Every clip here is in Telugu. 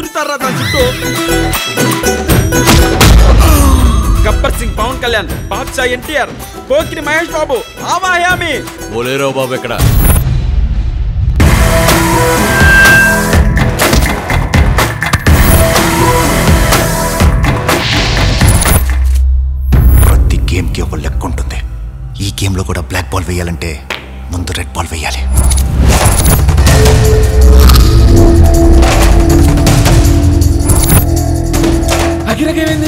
తిరుగుతారా దాని చుట్టూ గబ్బర్ సింగ్ పవన్ కళ్యాణ్ బాద్షా ఎన్టీఆర్ పోకిరి మహేష్ బాబు ఆవాయామి బోలేరో బాబు ఎక్కడ ప్రతి గేమ్కి ఒక లెక్క ఉంటుంది ఈ గేమ్లో కూడా బ్లాక్ బాల్ వేయాలంటే ముందు రెడ్ బాల్ వేయాలి అఖిలకేమైంది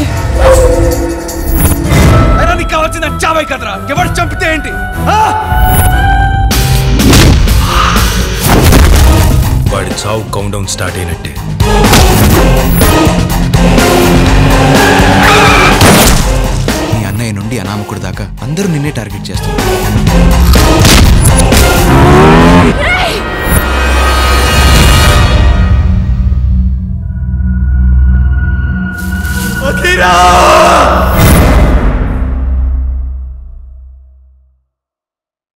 అయినా నీకు కావాల్సిన చావై కదరా ఎవరు చంపితే ఏంటి ఆ? వాడి చావు కౌంట్ డౌన్ స్టార్ట్ అయినట్టే నీ అన్నయ్య నుండి అనామకుడు దాకా అందరూ నిన్నే టార్గెట్ చేస్తారు అఖిరా